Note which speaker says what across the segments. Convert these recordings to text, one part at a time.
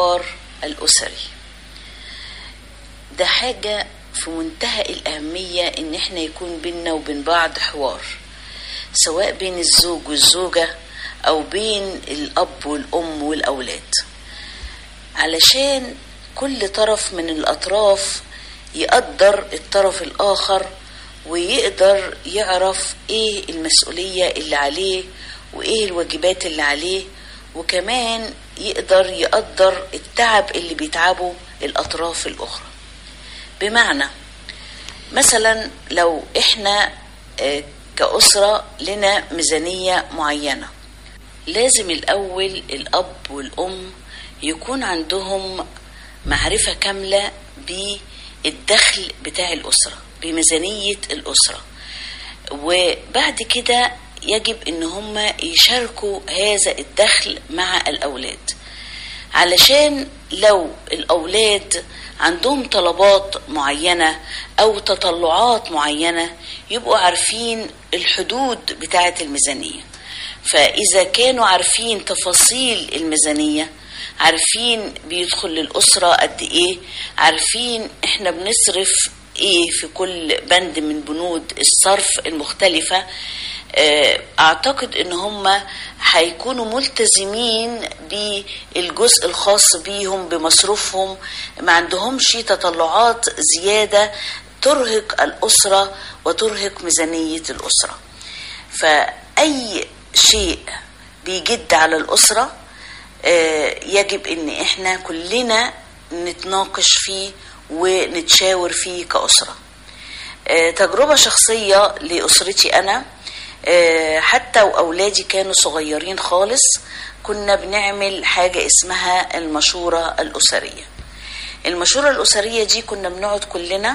Speaker 1: الحوار الأسري ده حاجة في منتهى الأهمية إن إحنا يكون بينا وبين بعض حوار سواء بين الزوج والزوجة أو بين الأب والأم والأولاد علشان كل طرف من الأطراف يقدر الطرف الآخر ويقدر يعرف إيه المسؤولية اللي عليه وإيه الواجبات اللي عليه وكمان يقدر يقدر التعب اللي بيتعبه الأطراف الأخرى بمعنى مثلا لو إحنا آه، كأسرة لنا ميزانية معينة لازم الأول الأب والأم يكون عندهم معرفة كاملة بالدخل بتاع الأسرة بميزانية الأسرة وبعد كده يجب ان هم يشاركوا هذا الدخل مع الاولاد علشان لو الاولاد عندهم طلبات معينه او تطلعات معينه يبقوا عارفين الحدود بتاعه الميزانيه فاذا كانوا عارفين تفاصيل الميزانيه عارفين بيدخل للاسره قد ايه عارفين احنا بنصرف ايه في كل بند من بنود الصرف المختلفه آه، اعتقد ان هم هيكونوا ملتزمين بالجزء الخاص بيهم بمصروفهم ما عندهمش تطلعات زياده ترهق الاسره وترهق ميزانيه الاسره فاي شيء بيجد على الاسره آه، يجب ان احنا كلنا نتناقش فيه ونتشاور فيه كاسره آه، تجربه شخصيه لاسرتي انا آه، حتى واولادي كانوا صغيرين خالص كنا بنعمل حاجه اسمها المشوره الاسريه المشوره الاسريه دي كنا بنقعد كلنا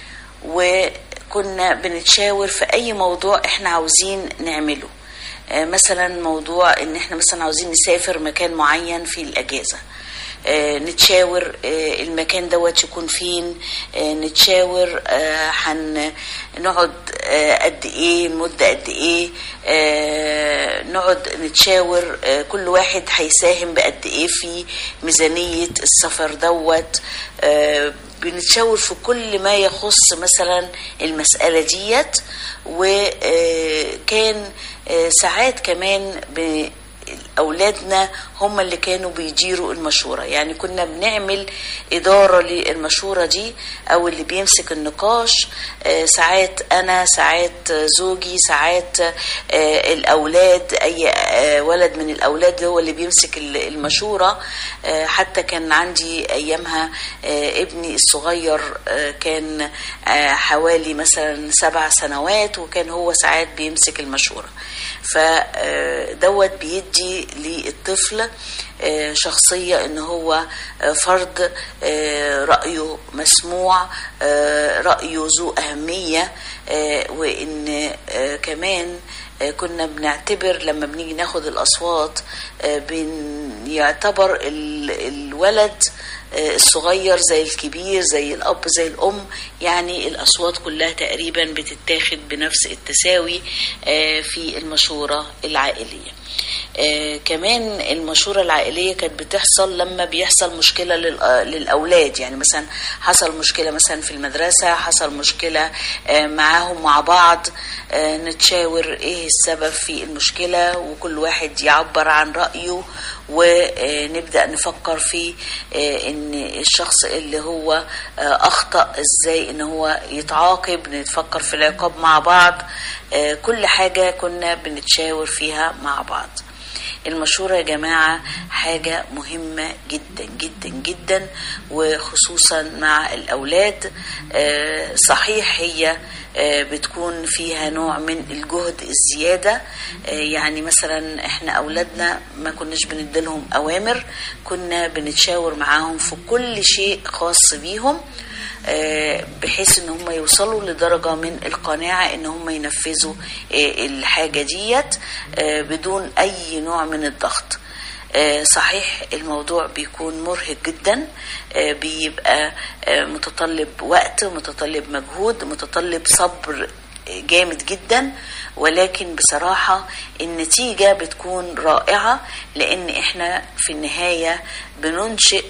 Speaker 1: وكنا بنتشاور في اي موضوع احنا عاوزين نعمله آه، مثلا موضوع ان احنا مثلا عاوزين نسافر مكان معين في الاجازه آه، نتشاور آه، المكان دوت يكون فين آه، نتشاور آه، هن نقعد آه، قد ايه مدة قد ايه آه، نقعد نتشاور آه، كل واحد هيساهم بقد ايه في ميزانية السفر دوت آه، بنتشاور في كل ما يخص مثلا المسألة ديت وكان ساعات كمان ب- أولادنا هم اللي كانوا بيديروا المشورة يعني كنا بنعمل إدارة للمشورة دي أو اللي بيمسك النقاش آه، ساعات أنا ساعات زوجي ساعات آه، الأولاد أي آه، ولد من الأولاد هو اللي بيمسك ال- المشورة آه، حتى كان عندي أيامها آه، ابني الصغير آه، كان آه، حوالي مثلا سبع سنوات وكان هو ساعات بيمسك المشورة فدوت بيدي للطفل آه، شخصية ان هو آه، فرد آه، رأيه مسموع آه، رأيه ذو أهمية آه، وان آه، كمان آه، كنا بنعتبر لما بنيجي ناخد الأصوات آه، بيعتبر ال- الولد آه، الصغير زي الكبير زي الأب زي الأم يعني الأصوات كلها تقريبا بتتاخد بنفس التساوي آه، في المشورة العائلية آه، كمان المشورة العائلية كانت بتحصل لما بيحصل مشكلة للأ- للأولاد يعني مثلا حصل مشكلة مثلا في المدرسة حصل مشكلة آه، معاهم مع بعض آه، نتشاور ايه السبب في المشكلة وكل واحد يعبر عن رأيه ونبدأ نفكر في آه، ان الشخص اللي هو آه، اخطأ ازاي ان هو يتعاقب نتفكر في العقاب مع بعض آه، كل حاجة كنا بنتشاور فيها مع بعض المشورة يا جماعة حاجة مهمة جدا جدا جدا وخصوصا مع الأولاد آه، صحيح هي آه، بتكون فيها نوع من الجهد الزيادة آه، يعني مثلا احنا أولادنا ما كناش بنديلهم أوامر كنا بنتشاور معاهم في كل شيء خاص بيهم آه، بحيث ان هم يوصلوا لدرجة من القناعة ان هم ينفذوا آه، الحاجة ديت آه، بدون اي نوع من الضغط آه، صحيح الموضوع بيكون مرهق جدا آه، بيبقى آه، متطلب وقت متطلب مجهود متطلب صبر جامد جدا ولكن بصراحة النتيجة بتكون رائعة لأن احنا في النهاية بننشئ